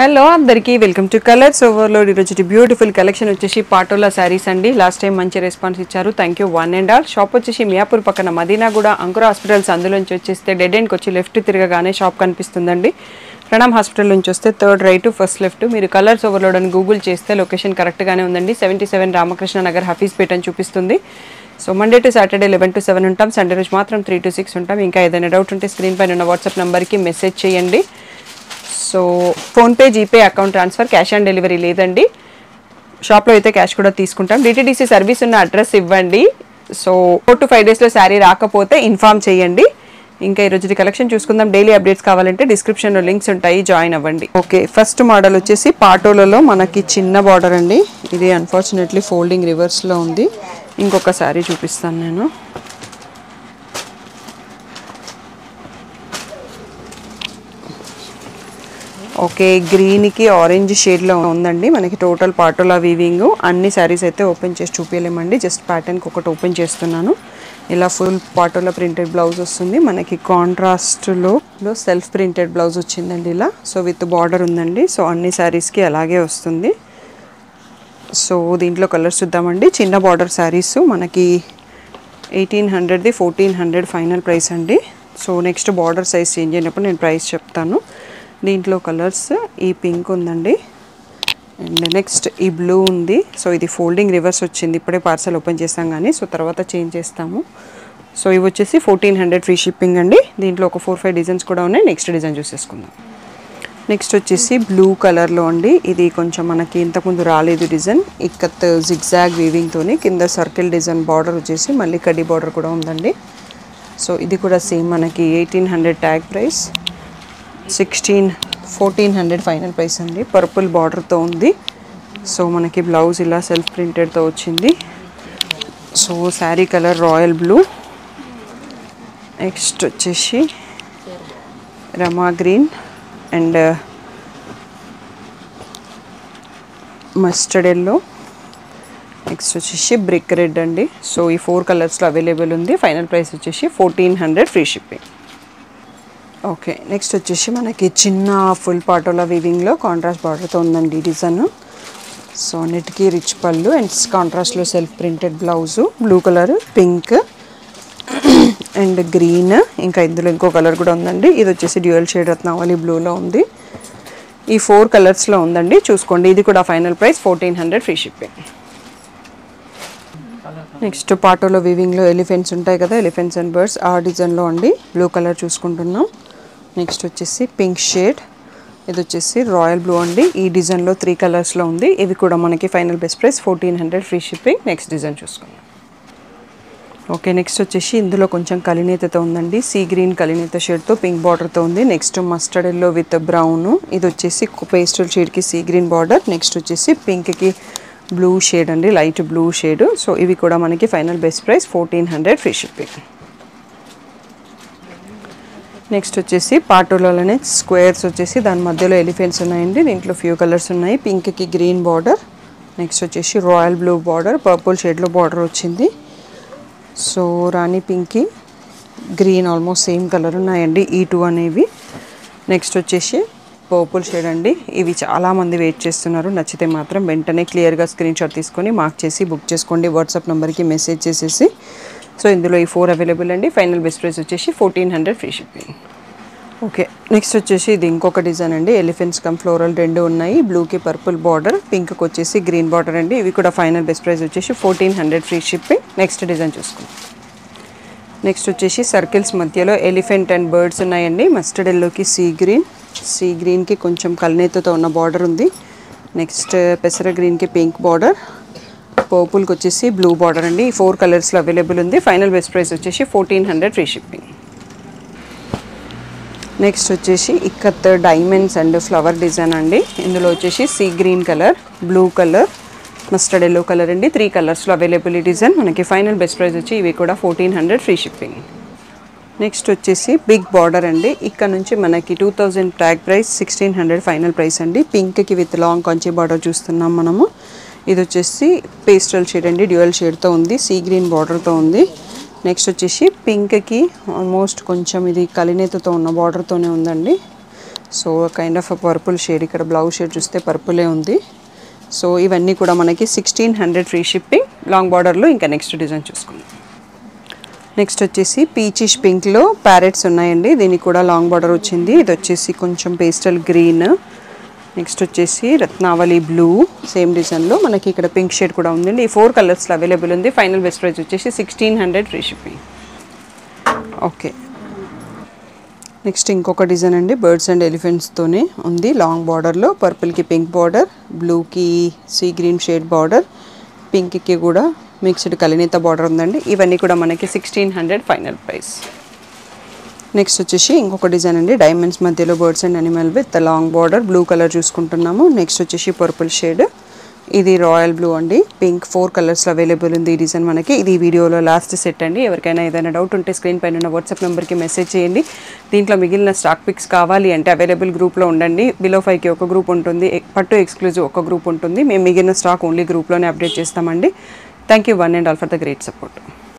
hello అందరికీ welcome to Colours Overload ఈరోజు beautiful collection వచ్చేసి పాటోలా శారీస్ అండి లాస్ట్ టైం మంచి రెస్పాన్స్ ఇచ్చారు thank you one and all shop వచ్చేసి మియాపూర్ పక్కన మదీనాగూడ అంకుర హాస్పిటల్స్ అందులోంచి వచ్చేస్తే డెడ్ ఎండ్కి వచ్చి లెఫ్ట్ తిరగగానే షాప్ కనిపిస్తుందండి ప్రణామ్ హాస్పిటల్ నుంచి వస్తే థర్డ్ రైట్ ఫస్ట్ లెఫ్ట్ మీరు కలర్స్ ఓవర్లోడ్ అని గూగుల్ చేస్తే లొకేషన్ కరెక్ట్గానే ఉందండి సెవెంటీ సెవెన్ రామకృష్ణ నగర్ హఫీజ్పేట్ అని చూపిస్తుంది so Monday to Saturday eleven to seven ఉంటాం సండే రోజు మాత్రం త్రీ టు సిక్స్ ఉంటాం ఇంకా ఏదైనా డౌట్ ఉంటే స్క్రీన్ పైన ఉన్న వాట్సాప్ నెంబర్కి మెసేజ్ చేయండి so PhonePe GPay account transfer cash on delivery లేదండి షాప్లో అయితే క్యాష్ కూడా తీసుకుంటాం డిటీడీసీ సర్వీస్ ఉన్న అడ్రస్ ఇవ్వండి సో ఫోర్ టు ఫైవ్ డేస్లో శారీ రాకపోతే ఇన్ఫామ్ చేయండి ఇంకా ఈరోజు కలెక్షన్ చూసుకుందాం డైలీ అప్డేట్స్ కావాలంటే డిస్క్రిప్షన్లో లింక్స్ ఉంటాయి జాయిన్ అవ్వండి ఓకే ఫస్ట్ మోడల్ వచ్చేసి పాటోలలో మనకి చిన్న బార్డర్ అండి ఇది అన్ఫార్చునేట్లీ ఫోల్డింగ్ రివర్స్లో ఉంది ఇంకొక శారీ చూపిస్తాను నేను ఓకే గ్రీన్కి ఆరెంజ్ షేడ్లో ఉందండి మనకి టోటల్ పాటోలా వీవింగ్ అన్ని శారీస్ అయితే ఓపెన్ చేసి చూపించలేమండి జస్ట్ ప్యాటర్న్కి ఒకటి ఓపెన్ చేస్తున్నాను ఇలా ఫుల్ పాటోలా ప్రింటెడ్ బ్లౌజ్ వస్తుంది మనకి కాంట్రాస్ట్లో సెల్ఫ్ ప్రింటెడ్ బ్లౌజ్ వచ్చిందండి ఇలా సో విత్ బార్డర్ ఉందండి సో అన్ని శారీస్కి అలాగే వస్తుంది సో దీంట్లో కలర్స్ చూద్దామండి చిన్న బార్డర్ శారీస్ మనకి ఎయిటీన్ హండ్రెడ్ది ఫోర్టీన్ హండ్రెడ్ ఫైనల్ ప్రైస్ అండి so next border size change అయినప్పుడు నేను ప్రైస్ చెప్తాను దీంట్లో కలర్స్ ఈ పింక్ ఉందండి అండ్ నెక్స్ట్ ఈ బ్లూ ఉంది సో ఇది ఫోల్డింగ్ రివర్స్ వచ్చింది ఇప్పుడే పార్సల్ ఓపెన్ చేస్తాం కానీ సో తర్వాత చేంజ్ చేస్తాము సో ఇవి వచ్చేసి ఫోర్టీన్ హండ్రెడ్ ఫ్రీ షిప్పింగ్ అండి దీంట్లో ఒక ఫోర్ ఫైవ్ డిజైన్స్ కూడా ఉన్నాయి నెక్స్ట్ డిజైన్ చూసేసుకుందాం నెక్స్ట్ వచ్చేసి బ్లూ కలర్లో అండి ఇది కొంచెం మనకి ఇంతకుముందు రాలేదు డిజైన్ ఇక్కత్ జిగ్జాగ్ వీవింగ్తోని కింద సర్కిల్ డిజైన్ బార్డర్ వచ్చేసి మళ్ళీ కడ్డీ బార్డర్ కూడా ఉందండి సో ఇది కూడా సేమ్ మనకి eighteen hundred tag price sixteen fourteen hundred final price అండి పర్పుల్ బార్డర్తో ఉంది సో మనకి బ్లౌజ్ ఇలా సెల్ఫ్ ప్రింటెడ్తో వచ్చింది so sari colour royal blue next వచ్చేసి రమా green and mustard yellow next వచ్చేసి బ్రిక్ రెడ్ అండి సో ఈ ఫోర్ కలర్స్లో అవైలబుల్ ఉంది ఫైనల్ ప్రైస్ వచ్చేసి fourteen hundred free shipping okay next వచ్చేసి మనకి చిన్న ఫుల్ పాటోలా వీవింగ్లో కాంట్రాస్ట్ బార్డర్తో ఉందండి ఈ డిజైన్ సో నెట్కి రిచ్ పళ్ళు అండ్ కాంట్రాస్ట్లో self printed blouse blue colour pink and green ఇంకా ఇందులో ఇంకో కలర్ కూడా ఉందండి ఇది వచ్చేసి డ్యూయల్ షేడ్ రత్నావళి బ్లూలో ఉంది ఈ ఫోర్ కలర్స్లో ఉందండి చూసుకోండి ఇది కూడా final price fourteen hundred free shipping next పాటోలో వీవింగ్లో ఎలిఫెంట్స్ ఉంటాయి కదా ఎలిఫెంట్స్ అండ్ బర్డ్స్ ఆ డిజైన్లో అండి బ్లూ కలర్ చూసుకుంటున్నాం నెక్స్ట్ వచ్చేసి పింక్ షేడ్ ఇది వచ్చేసి రాయల్ బ్లూ అండి ఈ డిజైన్లో త్రీ కలర్స్లో ఉంది ఇవి కూడా మనకి final best price fourteen hundred free shipping next design చూసుకుందాం ఓకే నెక్స్ట్ వచ్చేసి ఇందులో కొంచెం కలినేతతో ఉందండి సీ గ్రీన్ కలినేత షేడ్తో పింక్ బార్డర్తో ఉంది next mustard yellow with brown ఇది వచ్చేసి పేస్టల్ షేడ్కి సీ గ్రీన్ బార్డర్ నెక్స్ట్ వచ్చేసి పింక్కి బ్లూ షేడ్ అండి లైట్ బ్లూ షేడ్ సో ఇవి కూడా మనకి final best price fourteen hundred free shipping next వచ్చేసి పాటోలలోనే స్క్వేర్స్ వచ్చేసి దాని మధ్యలో ఎలిఫెంట్స్ ఉన్నాయండి దీంట్లో ఫ్యూ కలర్స్ ఉన్నాయి పింక్కి గ్రీన్ బార్డర్ నెక్స్ట్ వచ్చేసి రాయల్ బ్లూ బార్డర్ పర్పుల్ షేడ్లో బార్డర్ వచ్చింది సో రాణి పింక్కి గ్రీన్ ఆల్మోస్ట్ సేమ్ కలర్ ఉన్నాయండి ఈ టూ అనేవి నెక్స్ట్ వచ్చేసి పర్పుల్ షేడ్ అండి ఇవి చాలామంది వెయిట్ చేస్తున్నారు నచ్చితే మాత్రం వెంటనే క్లియర్గా స్క్రీన్ షాట్ తీసుకొని మార్క్ చేసి బుక్ చేసుకోండి వాట్సాప్ నెంబర్కి మెసేజ్ చేసేసి సో ఇందులో ఈ ఫోర్ అవైలబుల్ అండి ఫైనల్ బెస్ట్ ప్రైస్ వచ్చేసి fourteen hundred free shipping okay next వచ్చేసి ఇది ఇంకొక డిజైన్ అండి ఎలిఫెంట్స్ కమ్ ఫ్లోరల్ రెండు ఉన్నాయి బ్లూకి పర్పుల్ బార్డర్ పింక్కి వచ్చేసి గ్రీన్ బార్డర్ అండి ఇవి కూడా ఫైనల్ బెస్ట్ ప్రైస్ వచ్చేసి fourteen hundred free shipping next design చూసుకుందాం నెక్స్ట్ వచ్చేసి సర్కిల్స్ మధ్యలో ఎలిఫెంట్ అండ్ బర్డ్స్ ఉన్నాయండి మస్టర్డ్ ఎల్లోకి సీ గ్రీన్ సీ గ్రీన్కి కొంచెం కల్నేతతో ఉన్న బార్డర్ ఉంది నెక్స్ట్ పెసర గ్రీన్కి పింక్ బార్డర్ పర్పుల్కి వచ్చేసి బ్లూ బార్డర్ అండి ఈ ఫోర్ కలర్స్లో అవైలబుల్ ఉంది ఫైనల్ బెస్ట్ ప్రైస్ వచ్చేసి fourteen hundred free shipping next వచ్చేసి ikat diamonds and flower design అండి ఇందులో వచ్చేసి sea green colour blue colour mustard yellow colour అండి త్రీ కలర్స్లో అవైలబుల్ ఈ డిజైన్ మనకి ఫైనల్ బెస్ట్ ప్రైస్ వచ్చి ఇవి కూడా fourteen hundred free shipping next వచ్చేసి బిగ్ బార్డర్ అండి ఇక్కడ నుంచి మనకి two thousand tag price sixteen hundred final price అండి పింక్కి విత్ లాంగ్ కొంచెం బార్డర్ చూస్తున్నాం మనము ఇది వచ్చేసి పేస్టల్ షేడ్ అండి డ్యూయల్ షేడ్తో ఉంది సీ గ్రీన్ బార్డర్తో ఉంది నెక్స్ట్ వచ్చేసి పింక్కి ఆల్మోస్ట్ కొంచెం ఇది కలినేతతో ఉన్న బార్డర్తోనే ఉందండి so kind of purple shade ఇక్కడ బ్లౌజ్ షేడ్ చూస్తే పర్పులే ఉంది సో ఇవన్నీ కూడా మనకి sixteen hundred free shipping long బార్డర్లో ఇంకా నెక్స్ట్ డిజైన్ చూసుకుందాం నెక్స్ట్ వచ్చేసి పీచిష్ పింక్లో ప్యారెట్స్ ఉన్నాయండి దీనికి కూడా లాంగ్ బార్డర్ వచ్చింది ఇది వచ్చేసి కొంచెం పేస్టల్ గ్రీన్ నెక్స్ట్ వచ్చేసి రత్నావళి బ్లూ సేమ్ డిజైన్లో మనకి ఇక్కడ పింక్ షేడ్ కూడా ఉందండి ఈ ఫోర్ కలర్స్లో అవైలబుల్ ఉంది ఫైనల్ బెస్ట్ ప్రైస్ వచ్చేసి sixteen hundred free shipping okay next ఇంకొక డిజైన్ అండి బర్డ్స్ అండ్ ఎలిఫెంట్స్తోనే ఉంది లాంగ్ బార్డర్లో పర్పుల్కి పింక్ బార్డర్ బ్లూకి సీ గ్రీన్ షేడ్ బార్డర్ పింక్కి కూడా మిక్స్డ్ కలినేత బార్డర్ ఉందండి ఇవన్నీ కూడా మనకి sixteen hundred final price next వచ్చేసి ఇంకొక డిజైన్ అండి డైమండ్స్ మధ్యలో birds and animal with long border blue colour చూసుకుంటున్నాము నెక్స్ట్ వచ్చేసి పర్పుల్ షేడ్ ఇది రాయల్ బ్లూ అండి పింక్ ఫోర్ కలర్స్లో అవైలబుల్ ఉంది ఈ డిజైన్ మనకి ఇది ఈ వీడియోలో లాస్ట్ సెట్ అండి ఎవరికైనా ఏదైనా డౌట్ ఉంటే స్క్రీన్ పైన ఉన్న వాట్సాప్ నెంబర్కి మెసేజ్ చేయండి దీంట్లో మిగిలిన స్టాక్ పిక్స్ కావాలి అంటే అవైలబుల్ గ్రూప్లో ఉండండి బిలో ఫైవ్కి ఒక గ్రూప్ ఉంటుంది ఎ- పట్టు ఎక్స్క్లూజివ్ ఒక గ్రూప్ ఉంటుంది మేము మిగిలిన స్టాక్ ఓన్లీ గ్రూప్లోనే అప్డేట్ చేస్తామండి thank you one and all for the great support